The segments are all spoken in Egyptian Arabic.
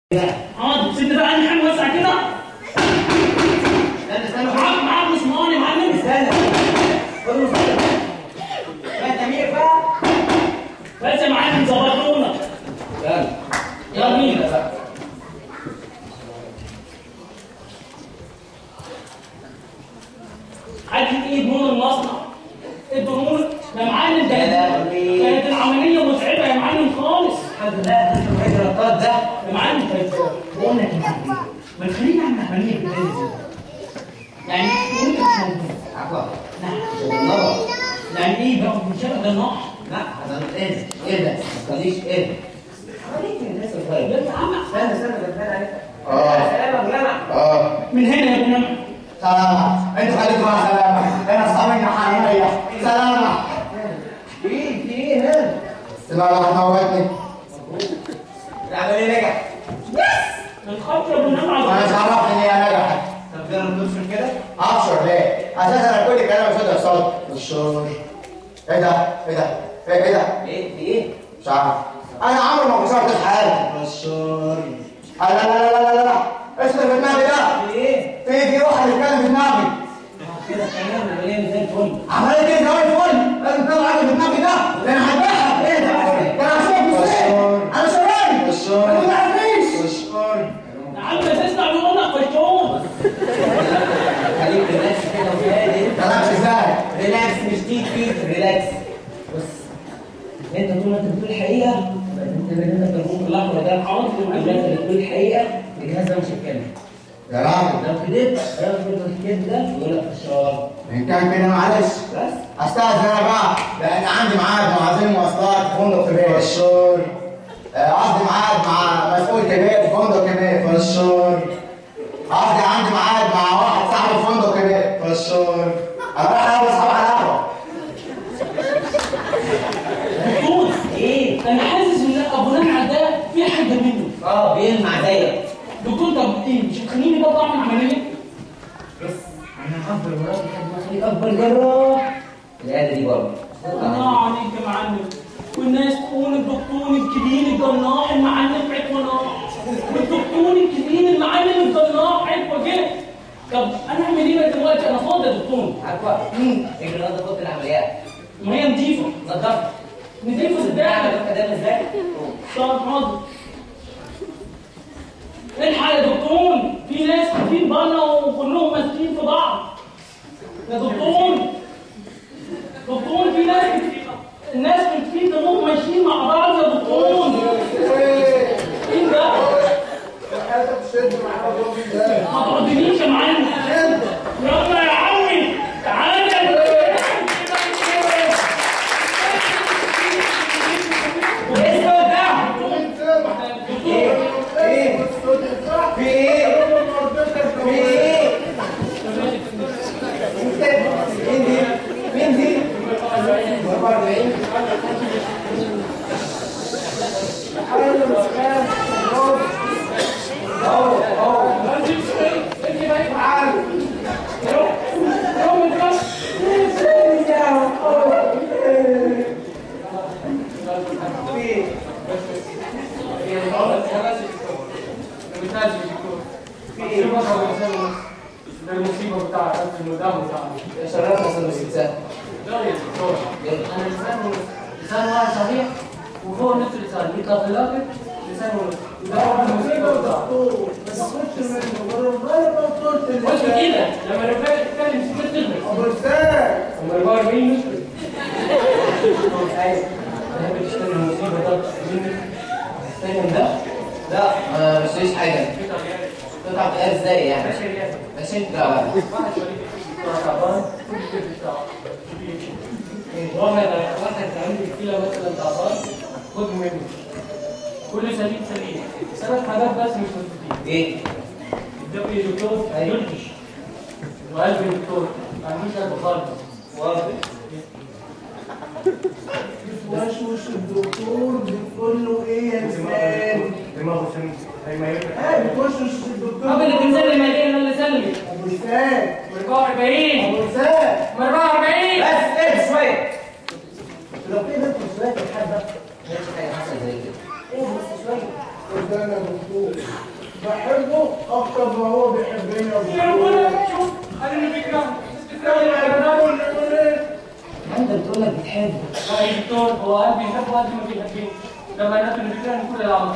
اه سيبني بقى انا حاجه وسع كده استنى استنى معاك معاك مسمار يا معلم استنى خد مصطفى انت مين بقى بس يا معلم ظبطونا يلا يلا بينا. عدت ايد نور المصنع الدنور يا معلم ده يا لهوي. كانت العمليه متعبه يا معلم خالص الحمد لله ده انت الوحيد الرطاط ده يا معلم كانت بقول لك يا معلم ما تخليني اعمل عمليه بالليل يعني تقول لك عفوا نعم نظر يعني ايه بقى مش ده النار لا هذا ايه ايه ده ما تخليش ايه خليك من الناس الصغيره يا عم استنى استنى ده بان عليك اه. سلام يا جماعه اه من هنا يا ابن سلامة انت خليك مع سلامة انا اصحابي حنينية سلامة في في ايه هنا لا لا هتموتني العمليه نجحت الخط يا ابن انا عم شرفت ان هي نجحت طب يلا نبصر كده ابشر ليه؟ اساسا انا كل كلام مش هقدر صوت الشور ايه ده؟ ايه ده؟ ايه ايه ده؟ ايه في ايه مش عارف انا عمري ما كسرت الحال بشار لا لا لا لا لا لا اسمع في دماغي ده في ايه في في واحد يتكلم في دماغي كده تمام العمليه زي الفل عملت ايه زي الفل لازم تطلع حاجه في دماغي ده ده انا هذبحك ايه ده؟ ده انا هسيبك ازاي؟ انا شراني الشور. ما تعرفنيش الشور يا عم تسمع بيقولك قشطون خليك ريلاكس كده وهادي كلامك ازاي؟ ريلاكس مش تيك فيك ريلاكس بص انت طول ما انت بتقول الحقيقه يبقى انت بدل التليفون الاحمر ده حاضر يبقى انت بتقول الحقيقه الجهاز ده مش هيتكلم يا راجل لو كدبت هياخد الكذب ده يقول لك فشار ان كان كده معلش بس استاذن انا بقى لان عندي ميعاد مع وزير مواصلات في فندق كبير الشور قصدي ميعاد مع مسؤول كبير في فندق كبير في الشور قصدي عندي ميعاد مع واحد صاحبي في فندق كبير في الشور انا رايح اقابل اصحابي على القهوه دكتور ايه انا حاسس ان ابو نمع ده في حاجه منه اه بيلمع زيك دكتور طب ايه مش هتخليني بقى اعمل عمليه بص انا هفضل وراك لحد ما اخليك اكبر جراح العياده دي برضه الله عليك يا معلم والناس تقول الدكتور الكبير الجراح المعلم عكوة والدكتور الكبير المعلم الجراح عكوة كده طب انا اعمل ايه بقى دلوقتي انا فاضي يا دكتور عارفه اجري النهارده فوق العمليات ما هي نضيفه نظفت نضيفه ده صدقني ده ازاي طب حاضر الحق يا دكتور في ناس كتير بره وكلهم ماسكين في بعض يا دكتور دكتور في ناس كتير الناس في دموع ماشيين مع بعض يا دكتور مين ده؟ ما تقعدنيش يا معلم يلا يا عمي تعالى اسمه ده ايه ايه في ايه في ايه مين دي مين دي 44 المصيبه بتاعت المدام بتاعنا شرفنا اصلا الستات لا يا دكتور يلا انا لسان لسان واحد صحيح وفوق نفس اللسان يطلع في الاخر لسان ونص ده هو المصيبه بتاعته بص كده لما الرجاله تتكلم سكت تخلص هم 44 مشكله ايوه تحب تشتري المصيبه ده منك فاهم ده؟ لا ما بشتريش حاجه قطع بقى ازاي يعني بشري بس انت لا لا واحد شريك بتاع تعبان كل الكيف بتاعه واحد واحد عنده كيلو مثلا تعبان خد منه كل سليم سليم ثلاث حاجات بس مش مظبوطين ايه؟ الدبي دكتور أيوة. يلطش وقلب الدكتور ما عندوش قلب خالص واضح وشوش الدكتور بتقول له ايه يا زمان؟ دماغه سمين زي ما يقول اه بتوشوش الدكتور طب اللي بنسلم عليه انا اللي سلمي ابو لسان 44 ابو لسان 44 بس ايه شويه لو كده انتوا شويه الحبه ماشي حاجه حصل زي كده ايه بس شويه وده انا دكتور بحبه اكتر ما هو بيحبني يا يا دكتور ربنا شوف خلينا فكره انت بتقول لك بتحبه لا يا دكتور هو قلبي بيحبه قد ما بيحبني ده معناته ان الفكره ان كل العمر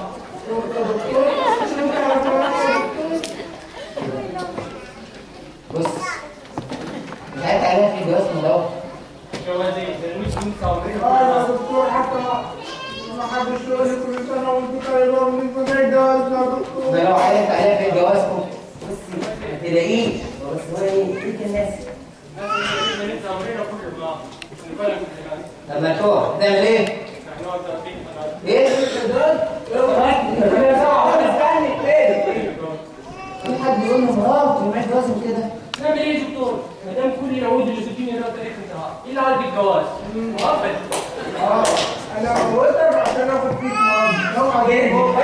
بص ضحكت عليها في الجواز من الاول جوازي ده 100 سنين صعبين اه يا دكتور حتى ما ما حدش يقول لي كل سنه وانت طيبه وانت زي جوازنا يا دكتور ده لو حلفت عليها في الجواز كنت بصي ما تلاقيش بس هو ايه ليك الناس لما تقع تعمل ايه؟ ايه؟ استني ايه؟ في حد يقول له مراته ومعاك جواز وكده نعمل ايه يا دكتور؟ ما دام كل اليهود اللي ساكنين هنا تاريخ انتهى ايه اللي عندك الجواز؟ مؤبد اه انا موتك عشان اخد فيك مرض لو عجبك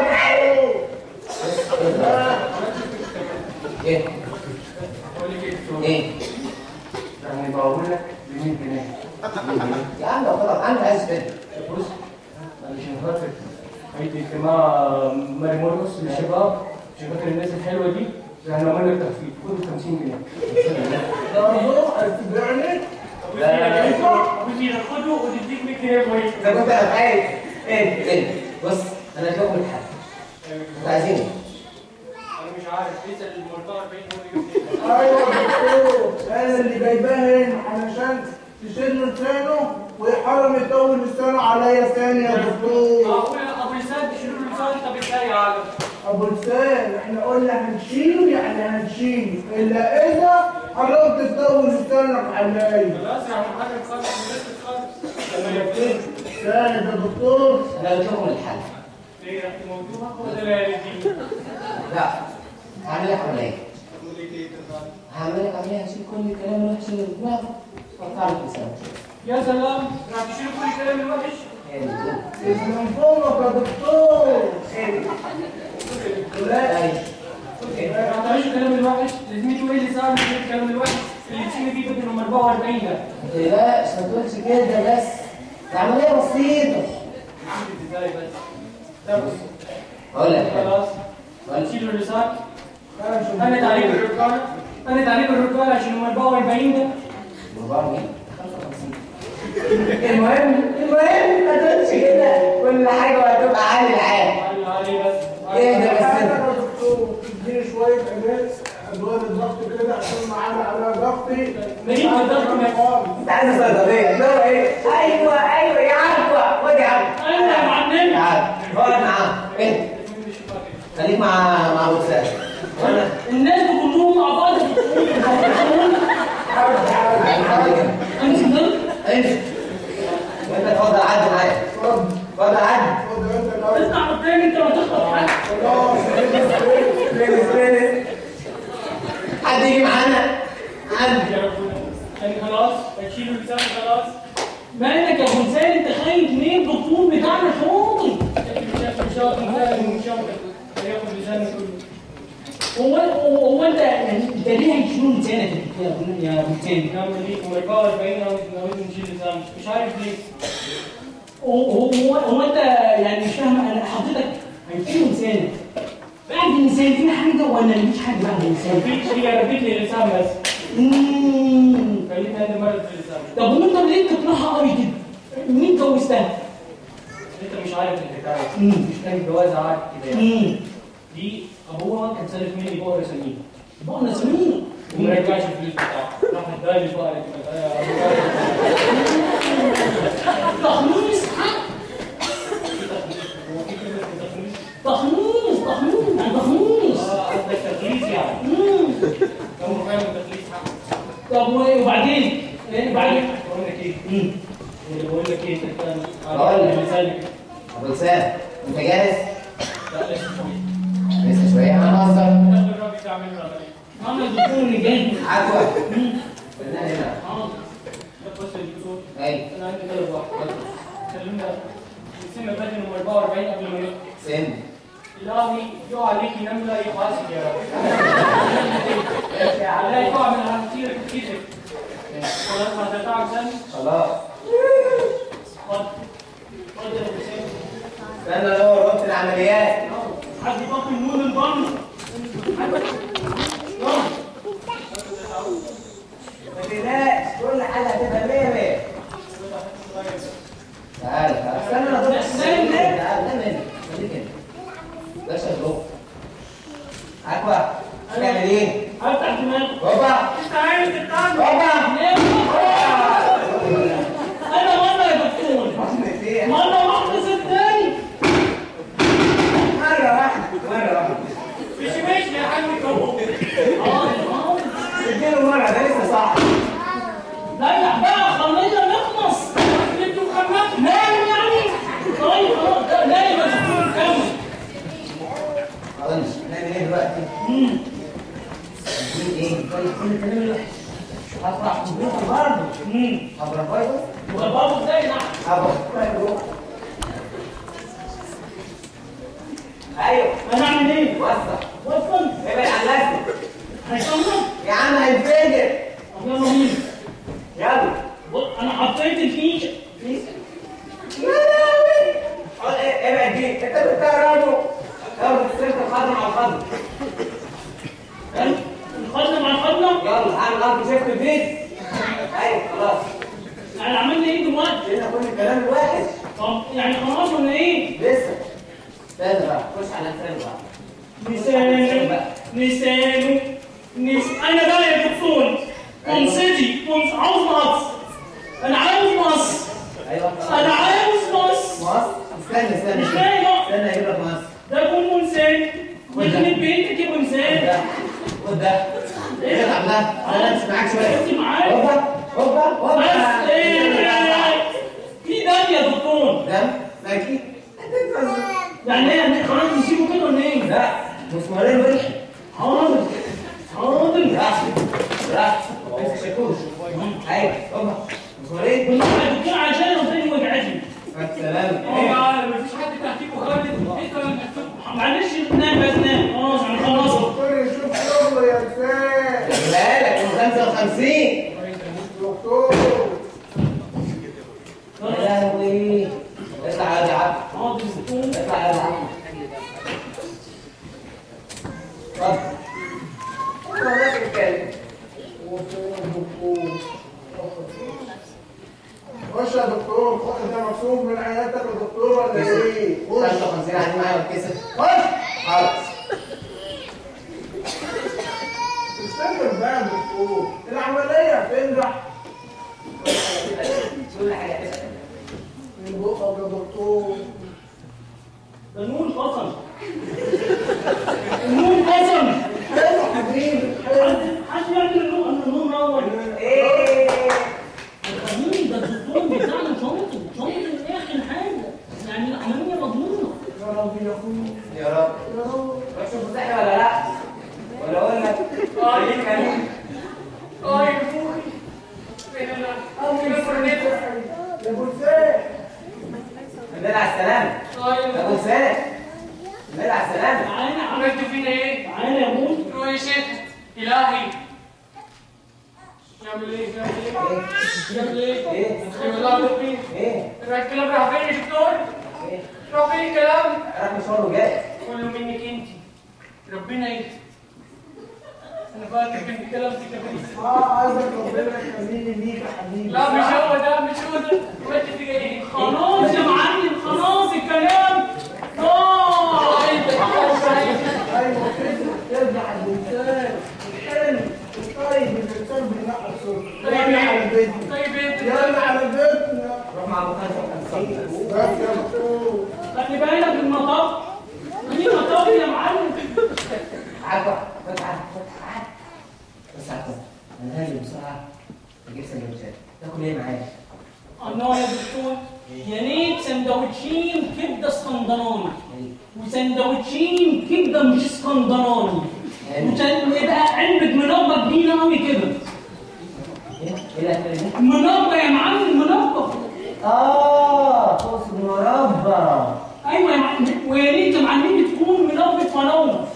ايه؟ بقول لك ايه يا دكتور؟ ايه؟ يعني بقول لك ب 100 جنيه يا عم لو طلب عندي عايز كده بص علشان خاطر هيدي اجتماع ماري مرقص للشباب عشان خاطر الناس الحلوه دي احنا عملنا لك تخفيض خد 50 جنيه ده موضوع هتبيعني ودي ناخده وتديك 100 جنيه كويس اذا كنت انا خايف ايه؟ ايه؟ بص انا هجاوب الحل انتوا عايزين ايه؟ انا مش عارف اسال المرتضى 40 هو اللي يجيب ايوه يا دكتور انا اللي جايباه هنا علشان تشيل لسانه ويحرم يطول لسانه عليا ثاني يا دكتور معقول ابو لسان تشيلوا له لسان طب ازاي يا عالم ابو لسان احنا قلنا هنشيله يعني هنشيله الا اذا حرمت تطول لسانك عليا خلاص يا عم حاجه خالص من خالص لما يبتدي ثاني يا دكتور انا قلت لكم الحل ايه رحت موضوعك ولا لا يا دي لا هعمل لك عمليه تقول لي ايه تفضل هعمل لك عمليه هشيل كل الكلام الوحش اللي في دماغك واقطع لك لسانك يا سلام راح تشيل كل الكلام الوحش هي دي كده. من فوقك يا دكتور لا ايوه ما تعملش الكلام الوحش لازم تقول لي ساعه من الكلام الوحش اللي تشيل فيه بدل من 44 ده ما تقلقش ما تقولش كده بس دي عمليه بسيطه ازاي بس اقول لك حاجة. خلاص أقول لك. شيلوا اللسان انا تعليق الركانه انا تعليق الركانه عشان هم 44 ده ربع مين؟ 55 المهم المهم ما تقولش كده كل حاجه وهتبقى عالي العال علي علي بس ايه ده بس انا انت يا دكتور تديني شويه علاج ادويه الضغط كده عشان معانا على ضغطي مريض الضغط ما يقال انت عايز صيدليه لا ايه ايوه ايوه يا عارفه خد يا عم ايوه يا معلم تعال اقعد معاه انت خليك مع مع ابو سهل وانا الناس دول كلهم مع بعض امسك ده امشي وانت اتفضل عدي معايا اتفضل اتفضل عدي اتفضل انت الاول اسمع قدامي انت ما تخطف حاجه خلاص فين فين حد يجي معانا عدي يا ربنا يعني خلاص هتشيلوا اللسان خلاص مالك يا ابو لسان انت خايف ليه الدكتور بتاعنا شاطر مش عارف مش عارف مش عارف هياخد لساني كله هو هو هو انت يعني انت ليه هيشيلوا لسانك يا ابو يا ابو لسان نعمل ايه هم 44 عاوز عاوز نشيل لسان مش عارف ليه هو هو هو هو انت يعني مش فاهم انا حضرتك هيشيلوا لسانك بعد اللسان في حاجه ولا مفيش حاجه بعد اللسان؟ مفيش هي ربيت لي اللسان بس امم خليتني عندي مرض في اللسان طب وانت ليه بتطلعها قوي كده؟ مين جوزتها؟ انت مش عارف الحكايه مم. مش كان جواز عادي كده يعني. امم دي ابوها كان سالف مني بقره سمين بقى مين؟ وما رجعش الفلوس بتاعه راح اداني البقره كده آه، أبو بكر. تخميس حق هو في كلمه تخميس تخميس تخميس يعني تخميس اه قصدك تخليص يعني امم هو فاهم تخليص حق طب و- وبعدين؟ ايه بعدين؟ بقول لك ايه امم بقول لك ايه انت كان بقول لك. لسانك ابو سهل انت جاهز؟ لا لسه شويه لسه شويه انا هزر تاخد الراجل تعمل له عمليه انا الدكتور اللي جاي عفوا امم قلنا هنا اه ده بص الدكتور ايوه انا عندي طلب واحد كلمنا السنه اللي فاتت هم 44 قبل ما يقع سن الهي يقع عليكي نمله يحاسب يا رب لا يقع من على كتير كتير خلاص هتتعب سنه خلاص خد خد يا ابو سيف استنى لو رحت العمليات حد يطفي النور البن يلا ما تقلقش كل حاجه هتبقى 100 100 تعالى تعالى استنى انا ضربت استنى. تعالى استنى هنا خليك هنا باشا جوه اكوا هتعمل ايه؟ افتح دماغك هوبا انت عايز تتعامل هوبا انا مره يا دكتور مره واحده صدقني مرة واحدة مرة واحدة مش ماشي يا حاج كوكو اه اه اديله مرة ده لسه صح ريح بقى خلينا نخلص انتوا خلصتوا نايم يعني طيب خلاص ده نايم يا دكتور كمل خلاص نعمل ايه دلوقتي؟ مم. نجيب ايه؟ طيب كل الكلام الوحش هطلع كمبيوتر برضه مم. هبقى فايروس وبابا ازاي نعم هبقى فايروس ايوه هنعمل ايه؟ وسع وصل ابعد عن نفسك هيصمم يا عم هنفجر طب يلا مين؟ يلا بص، انا حطيت الفيشه يا لهوي حط- إيه، ابعد دي انت بتكهربه يلا السلك الخضر مع الخضر الخزنه مع الخزنه يلا اعمل ارض شيفت فيد ايوه خلاص يعني عملنا ايه دلوقتي؟ لقينا كل الكلام الوحش طب يعني خلاص ولا ايه؟ لسه استنى بقى خش على لسانه بقى لسانه لسانه نس... انا بقى يا دكتور قمصتي قمص عاوز مقص انا عاوز مقص ايوه انا عاوز مقص مصر استنى استنى مش فاهم بقى. استنى اجيب لك مصر ده كله انسان يخرب بيتك يا خد انسان ده خد ده إيه؟ العب ده انا امسك معاك شويه انت معايا هوبا هوبا هوبا بس ايه في دم يا دكتور ده ماكي يعني ايه خلاص نسيبه كده ولا ايه؟ لا مسمارين وحش حاضر حاضر راح راح امسك شاكوش ايوه هوبا مسمارين والله يا دكتور عشان وداني وجعتني سلام اه مفيش حد تحتيكوا خالد انت معلش نام بس نام خلاص انا خلاص دكتور يشوف شغله يا انسان بالك من 55 دكتور يا لهوي اطلع يا عبد حاضر دكتور اطلع يا عبد اتفضل خلاص الكلب خش يا دكتور خش انت مكسوف من عيادتك يا دكتور ولا ايه؟ خش 55 عايزين معايا واتكسف خش حاضر استنى بقى يا دكتور العملية هتنجح كل حاجه هتبقى من بقك يا دكتور ده نور قسم النور قسم حلو حبيبي حلو حد يعمل النور انا النور نور ايه الخميس ده الدكتور بتاعنا شاطر شاطر لاخر حاجه يعني العمليه مضمونه يا رب يا اخويا يا رب يا رب روح شوف صحي ولا لا ولا اقول لك اه ليه كريم اه يا اخوي فين انا يا ابو سيف الحمد لله على السلامه يا ابو سالم الحمد لله على السلامه تعالى عملت فينا ايه؟ تعالى يا ابوي قولوا يا شيخ الهي يعمل ايه؟ يعمل ايه؟ يعمل ايه؟ ايه يخرب الله بيك ايه الكلام راح فين يا دكتور؟ ايه راح فين الكلام؟ راح مشوار وجاي كله منك انت ربنا انت انا فاكر كان في كلام في كبير اه عايزك ربنا يخليني ليك يا حبيبي لا مش هو ده مش هو ده عملت فيك ايه؟ خلاص يا معلم خلاص الكلام اه ايوه كده ترجع الانسان الحلو الطيب الانسان بينقى صوته يلا على بيتنا طيب انت يلا على بيتنا روح مع ابو 55 بس يا دكتور خلي بالك من المطاف مين المطاف يا معلم عفوا فتح فتح بس عفوا انا هاجي بسرعه اجيب سندوتشات تاكل ايه معايا؟ الله يا دكتور يا ريت سندوتشين كبده اسكندراني وسندوتشين كبده مش اسكندراني وسن- ويبقى علبه منبه كبيره قوي كده ايه؟ ايه الاكل ده؟ منبه يا معلم منبه اه تقصد مربى ايوه يا معلم ويا ريت يا معلم تكون منبه فراوله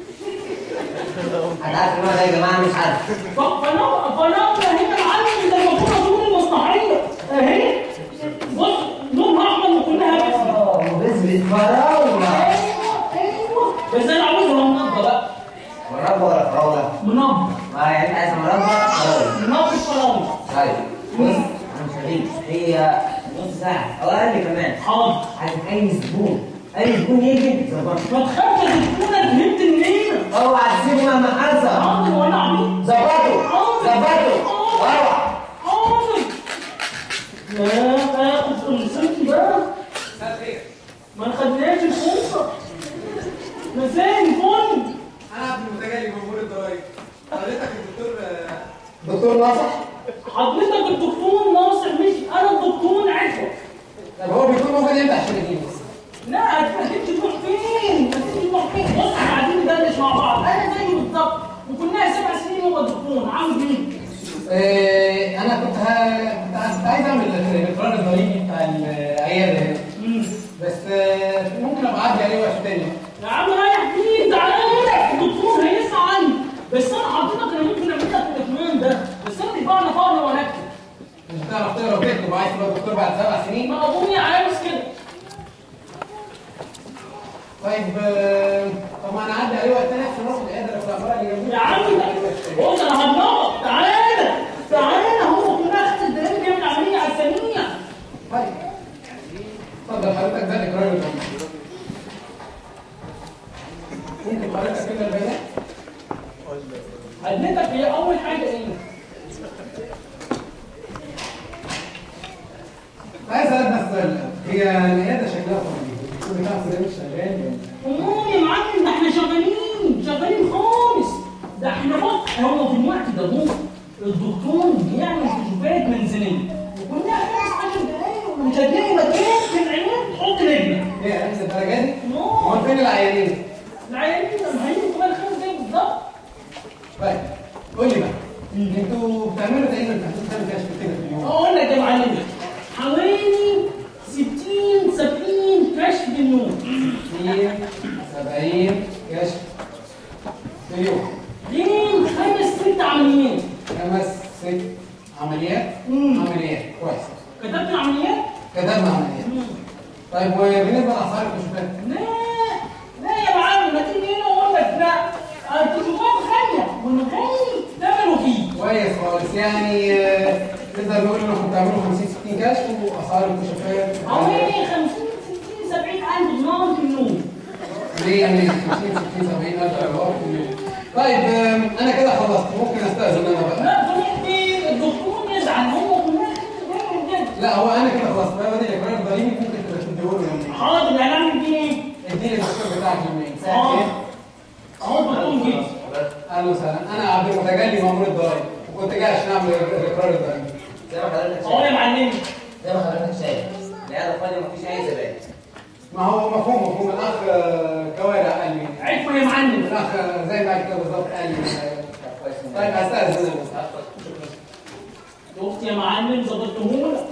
حد عارف النوع ده يا جماعه مش عارف ف- فراوله فراوله هنا يا معلم ده المفروض اظن المصنعيه اهي بص لونها احمر وكلها بس اه بسبة فراولة ايوه ايوه مربى بقى مربى ولا فراوله؟ منبى ما يعني عايز مربى فراوله منبى فراولة طيب بص انا مش هغيب هي نص ساعه او اقل كمان حاضر عايز اي زبون اي زبون يجي ظبطه ما تخافش يا دكتور انا فهمت منين اوعى تسيبه مهما حصل حاضر وانا عبيط ظبطه ظبطه اوعى حاضر لا اخد فرصتي بقى ما خدناش الفرصه مساء الفل انا عبد المتجلي جمهور الضرايب حضرتك الدكتور آه، دكتور ناصح حضرتك الدكتور ناصر مش انا الدكتور عفوة طب هو بيكون موجود امتى عشان اجيبه؟ لا هتمشي تروح فين؟ هتمشي تروح فين؟ بص احنا قاعدين ندردش مع بعض انا زيه بالظبط وكلها سبع سنين هو دكتور عامل ايه؟ آه، انا كنت ه- كنت كنت عايز اعمل الاقرار الضريبي بتاع العياده هنا مم. بس آه، ممكن ابقى اعدي عليه وقت تاني يا عم رايح فين؟ تعالى لك الدكتور هيسمع عني بس انا حضرتك انا ممكن اعمل لك الاطمئنان ده بس انا مش بعرف اقرا وانكتب مش هتعرف تقرا وتكتب وعايز تبقى دكتور بعد سبع سنين ما ابويا عاوز كده طيب آه، طب ما انا اعدي عليه وقت تاني عشان اروح العياده اللي في العماره اللي جنبي يا عم بص انا هضربك تعالى تعالى هو كلها خمس دقايق بيعمل عمليه على الثانيه طيب اتفضل حضرتك ده الاقرار الضريبي ممكن حضرتك كده البيانات خدمتك هي اول حاجه ايه؟ عايز اسالك بس سؤال هي العياده شكلها طبيعي الدكتور بتاعك ده مش شغال ولا امال يا معلم ده احنا شغالين شغالين خالص ده احنا بص هو في الوقت ده هو الدكتور بيعمل كشوفات منزليه وكلها خمس عشر دقايق ومش هتلاقي مكان في العيادة تحط رجلك ايه نفس الدرجه دي؟ نو امال فين العيانين؟ العيانين لما هيجوا كمان خمس دقايق بالظبط طيب قول لي بقى انتوا بتعملوا تقريبا بتعملوا كام كشف كده في اليوم؟ اقول لك يا معلم حوالي 60 70 كشف في اليوم 60 70 كشف في اليوم غير خمس ست عمليات خمس ست عمليات مم. عمليات كويس كتبت العمليات؟ كتبنا عمليات طيب وبالنسبه لاسعار الكشوفات لا لا يا معلم ما تيجي هنا واقول لك لا الكشوفات غاليه والغالي ثمنه فيه كويس خالص يعني آه، نقدر نقول انكم بتعملوا 50 60 كشف واسعار الكشوفات حوالي 50 60 70 الف دينار في اليوم ليه يعني 50 60 70 الف دولار في اليوم طيب آم، انا كده خلصت ممكن استاذن انا بقى لا تروح فين الدكتور يزعل هو كلها خمس دقايق بجد لا هو انا كده خلاص بقى بدي الاقرار الضريبي ممكن تبقى تديهوله يومين حاضر يعني اعمل فيه ايه؟ اديني الدكتور بتاعك يومين اه اهو الدكتور جه اهلا وسهلا انا عبد المتجلي مامور الضرايب وكنت جاي عشان اعمل الاقرار الضريبي زي ما حضرتك اهو يا شايف معلم زي ما حضرتك شايف العياده فاضيه مفيش اي زبائن ما هو مفهوم مفهوم الاخ آه، كوارع قال لي عرفوا يا معلم الاخ آه، زي ما كده بالظبط قال لي طيب هستاذن انا شفت يا معلم ظبطتهولك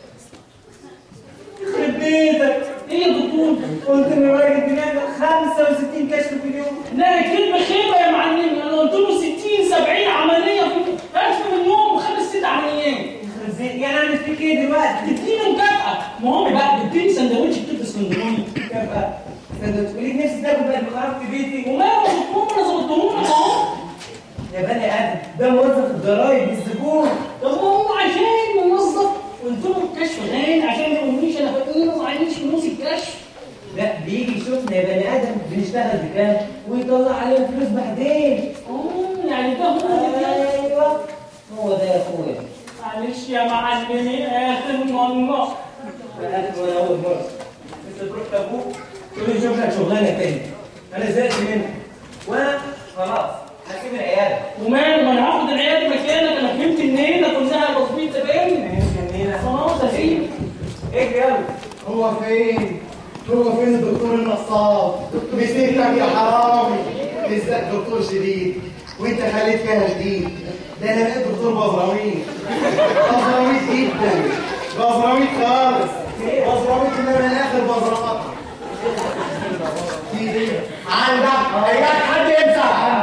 يخرب بيتك ايه يا دكتور؟ قلت ان الراجل بيعمل 65 كشف في اليوم لا كلمة خيبة يا معلم انا قلت له 60 70 عملية في كشف من يوم وخمس ست عمليات يعني اعمل فيك ايه دلوقتي؟ تديني مكافأة المهم بقى تديني سندوتش كتف اسكندراني كفى استنى تقولي نفسي تاكل بقى بخراب في بيتي وماله يا دكتور انا ظبطتهولك اهو يا بني ادم ده موظف الضرايب الزبون طب ما هو عشان موظف قلت له الكشف غالي عشان ما يقوليش انا فقير ومعيش فلوس الكشف لا بيجي يشوفنا يا بني ادم بنشتغل بكام ويطلع عليهم فلوس بعدين اه يعني ده هو اللي بيعمل. ايوه هو ده يا اخويا معلش يا معلمي اخر مرة انا وانا اول مره انت تروح لابوك تقول له شوف لك شغلانه تاني انا زهقت منك وانا خلاص هسيب العياده وماله ما انا هاخد العيال مكانك انا فهمت النيله كلها تظبيط زباين خلاص هسيب اجري يلا هو فين؟ هو فين الدكتور النصاب؟ مسكتك يا حرامي ازاي دكتور شديد وانت خليت فيها جديد ده انا بقيت دكتور بزراويط بزراويط جدا بزراويط خالص بزراويط اللي من اخر بزراوات دي دي عندك اياك حد يمسح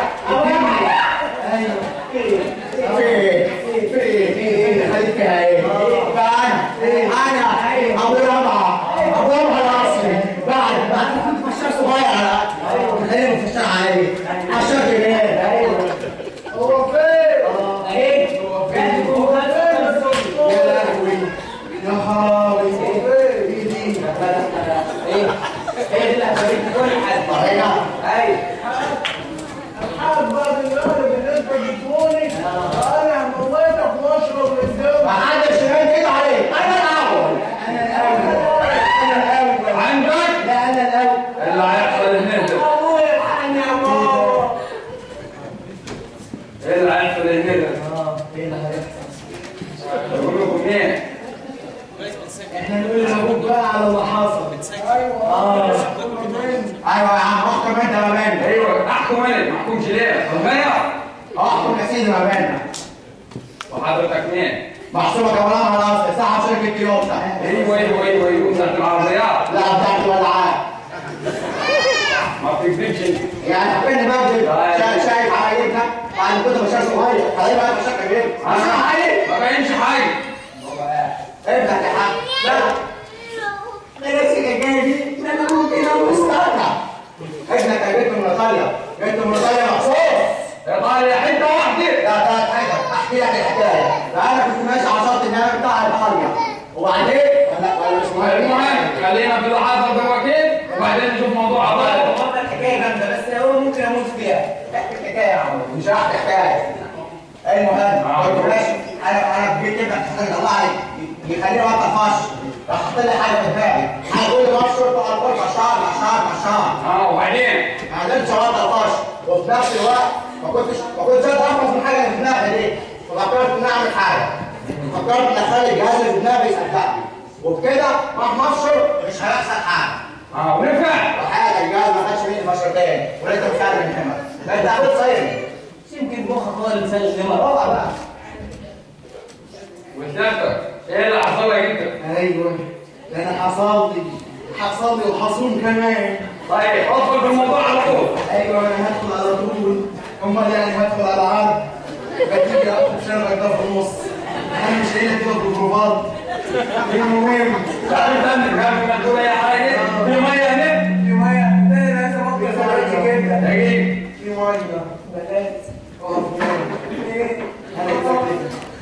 ايوه فين فين فين خليت فيها ايه؟ بقى انا انا ابو ربعه ابو ربعه الاصلي بعد بعد كنت فشار صغير على خلينا فشار عليه 10 جنيه ايوه هو فين؟ اهي هو هات فين؟ هو فين يا دكتور؟ يا لهوي يا خرابي ايه دي؟ ايه ايه اللي هتوريك كل حد طريقة. ايوه الحاج بقى دلوقتي بالنسبه للكوني انا هموتك واشرب الدم ما حدش يمد ايده عليه انا الاول انا الاول انا الاول عندك لا انا الاول اللي هيحصل هنا ابويا الحقني يا ماما ايه اللي هيحصل هنا اه ايه اللي هيحصل بقول لكم ايه احنا نقول لابوك بقى على اللي حصل ايوه اه مين؟ ايوه يا عم احكم انت ما بيننا ايوه احكم انا ما احكمش ليه ربنا احكم يا سيدي ما بيننا وحضرتك مين محسوبه كمان على الاصل صاحب شركه تويوتا ايوه ايوه ايوه ايوه بتاعت العربيات لا بتاعت ولعات ما بتكذبش انت يعني فين بكذب شا- شايف حبايبنا بعد كنت بشار صغير حبايبي بقى بشار كبير انا حي ما باينش حي افتح يا حاج لا انا نفسي كان جاي دي انا ممكن اقول استنى ابنك يا بنت من ايطاليا بنت من ايطاليا مخصوص ايطاليا حته واحده لا ده حاجه احكي لك الحكايه انا كنت ماشي على شط النهر بتاع ايطاليا وبعدين ولا ولا مش مهم المهم خلينا في اللي حصل دلوقتي وبعدين نشوف موضوع عباده والله الحكايه جامده بس هو ممكن اموت فيها احكي الحكايه يا عم مش هحكي حكايه المهم كنت ماشي انا انا جيت كده طلع لي يخليني اوقف فش راح حاطط لي حاجه في دماغي هيقول لي ماتش شرطه على الكل مشار مشار مشار اه وبعدين ما قدرتش اوقف فش وفي نفس الوقت ما كنتش ما كنتش قادر احفظ من حاجه اللي في دماغي دي ففكرت ان اعمل حاجه فكرت ان اخلي الجهاز اللي في دماغي يصدقني وبكده مهما افشل مش هيحصل حاجه اه ونفع وحاجه الجهاز ما خدش مني فشلتين ولقيته مش عارف من هنا بقيت اخد صيني يمكن مخك هو اللي مسجل النمر روعه بقى وثلاثة ايه اللي حصل لك انت؟ ايوه ده انا حصل لي حصل لي وحصون كمان طيب ادخل في الموضوع على طول ايوه انا هدخل على طول امال يعني هدخل على عرض بتيجي اخد شنبك ده في النص انا مش قايل كده بالجروبات المهم تعرف تنزل قبل ما تقول اي حاجه في ميه هنا في ميه تاني لازم ابقى صغيرة جدا دقيق في ميه بلاد اقف هنا. ايه؟ انا كده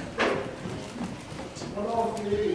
خلاص ليه؟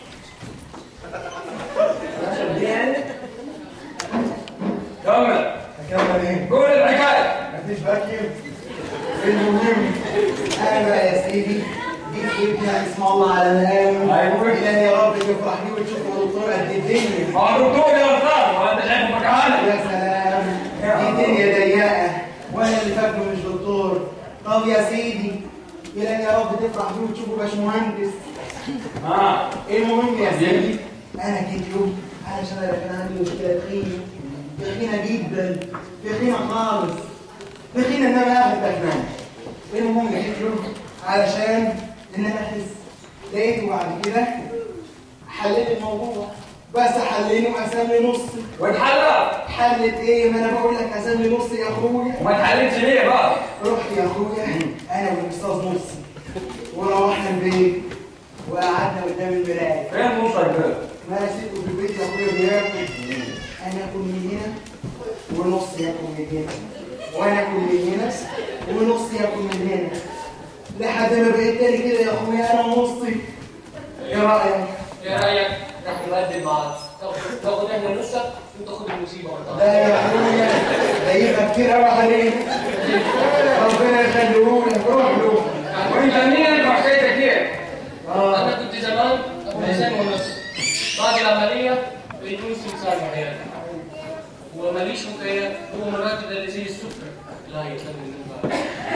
كمل اكمل ايه قول الحكايه مفيش باكير المهم انا يا سيدي جيت ابني اسم الله على مقام أيوة. الهي يا رب تفرح لي وتشوفه دكتور قد الدنيا هو دكتور يا استاذ وانت شايفه مكانك يا سلام دي دنيا ضيقه وانا اللي فاكره مش دكتور طب يا سيدي الهي يا رب تفرح بيه وتشوفه باشمهندس اه المهم يا سيدي انا جيت يوم علشان انا كان عندي مشكله تخينه تخينه جدا تخينه خالص تخينه ان انا اخد بكمان المهم جيت يوم علشان ان انا اخس لقيته بعد كده حليت الموضوع بس حليني وقسم لي نصي واتحلى حلت ايه ما انا بقول لك قسم لي نصي يا اخويا وما اتحلتش ليه بقى رحت يا اخويا انا والاستاذ نصي وروحنا البيت وقعدنا قدام المرايه فين نصك ده؟ ما انا سيبه في البيت يا اخويا بياكل انا اكل من هنا ونص ياكل من هنا وانا اكل من هنا ونص ياكل من هنا لحد ما بقيت تاني كده يا اخويا انا ونصي ايه رايك؟ ايه رايك نحن نقدم بعض تاخد تاخد احنا نصك وتاخد المصيبه ده يا اخويا ده يبقى كتير قوي عليك ربنا يخليهولك روح له وانت مين وحكايتك ايه؟ اه انا كنت زمان ابو حسين ونص بعد العمليه بقيت نص انسان معايا وماليش مكيف هو مراتي ده اللي زي السكر لا يتلم من بعد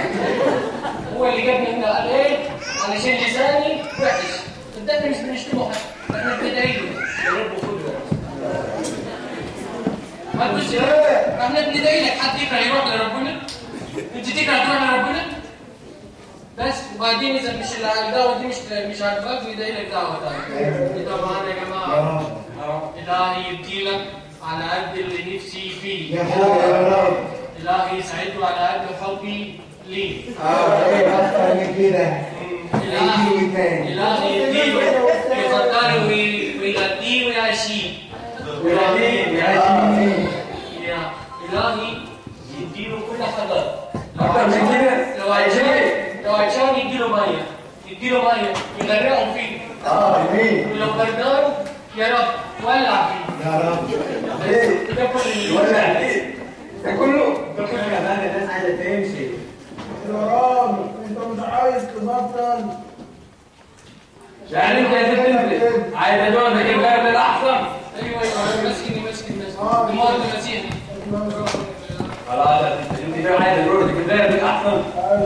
هو اللي جابني هنا قال ايه علشان لساني وحش صدقني مش بنشتمه حد احنا بندعي له يا رب خده يا رب ما تبص احنا بندعي لك حد يكره يروح لربنا انت تكره تروح لربنا بس وبعدين اذا مش الدعوه دي مش مش عاجباك ندعي لك دعوه ثانيه طبعا يا جماعه الهي يديلك على قد اللي نفسي فيه يا اخويا يا رب الهي يسعده على قد حبي ليه اه ايه اكتر من كده الهي تاني. الهي يديله يقدره وي- ويغديه ويعشيه ويهديه آمين. يا الهي يديله كل حاجه أكتر من كده؟ لو عطشان لو عطشان يديله ميه يديله ميه يغرقهم فيه اه جميل ولو بردان يا رب ولع فيه يا رب ايه ده كل اللي ولا إيه؟ ده كله ده كل كمان الناس عايزه تمشي يا راجل انت مش عايز تبطل يعني انت يا ست انت عايز جوزك يبقى للاحسن ايوه ايوه ماسكني ماسكني ماسكني دماغي مسيحي خلاص يا ست انت بقى عايز جوزك يبقى للاحسن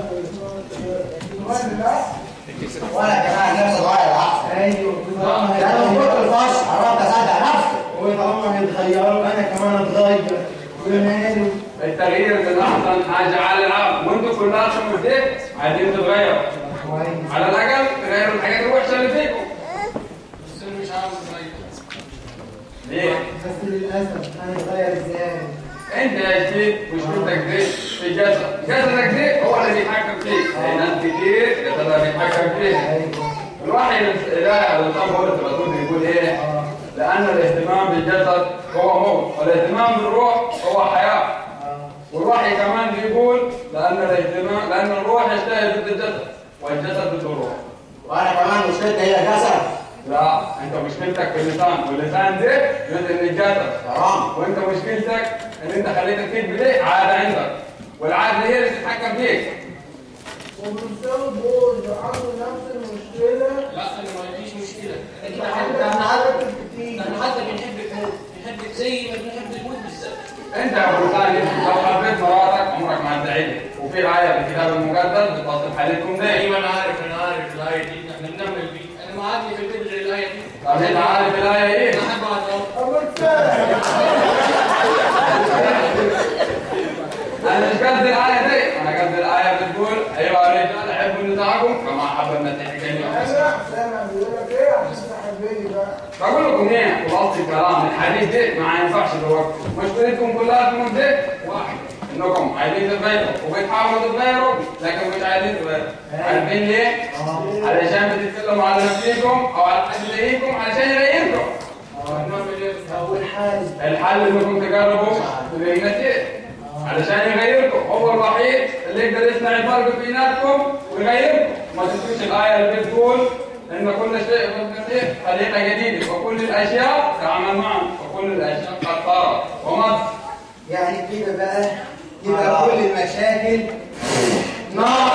ولا كمان نفس صغير احسن ايوه ده لو كنت الفش قربت اصدق نفسي وطالما هيتغيروا انا كمان اتغير وماله التغيير للاحسن حاجه على العام وانتوا كلكم وديت عايزين تتغيروا كويس على الاقل تغيروا الحاجات الوحشه اللي فيكم بس انا مش عاوز اتغير ليه؟ بس للاسف انا اتغير ازاي انت يا شيخ مشكلتك دي في الجسد جسدك دي هو اللي بيتحكم فيك في ناس كتير جسدها بيتحكم فيها الوحي لا الرسول هو الرسول بيقول ايه لان الاهتمام بالجسد هو موت والاهتمام بالروح هو حياه والوحي كمان بيقول لان الاهتمام لان الروح يشتهي ضد الجسد والجسد ضد الروح وانا كمان مشكلتي هي الجسد لا انت مشكلتك في اللسان واللسان ده جزء من الجسد تمام وانت مشكلتك ان انت خليت الكذب دي عاده عندك والعاده هي اللي تتحكم فيك وبنساوي جوز عنده نفس المشكلة لا انا ما عنديش مشكله انت احنا عندك حتى حاجات كتير احنا حتى بنحبك موت بنحبك زي ما بنحب الموت بالظبط انت يا ابو ثاني لو حبيت مراتك عمرك ما هتدعي وفي ايه في الكتاب المقدس بتصل حالتكم دي ايوه انا عارف انا عارف الايه دي احنا بنعمل بيه انا ما عادني في البيت غير الايه دي طب انت عارف الايه ايه؟ انا احب اقعد أما تساعد انا مش قصدي الايه دي انا قصدي الايه بتقول ايها الرجال احبوا نساءكم كما احب المسيح الجميع أنا سامع بيقول لك إيه عشان تحبني بقى بقول لكم ايه خلاصه الكلام الحديث ده ما ينفعش دلوقتي مشكلتكم كلها في ده واحد انكم عايزين تتغيروا وبتحاولوا تتغيروا لكن مش عايزين تتغيروا عارفين ليه؟ علشان بتتكلموا على نفسكم او على حد زيكم علشان يغيركم اول حاجه الحل انكم تجربوا النتيجه علشان يغيركم هو الوحيد اللي يقدر يصنع الفرق بيناتكم ويغيركم ما تنسوش الايه اللي بتقول ان كل شيء في المسيح خليقه جديده وكل الاشياء تعمل معا وكل الاشياء قد صارت ومضت يعني كده بقى يبقى كل المشاكل نار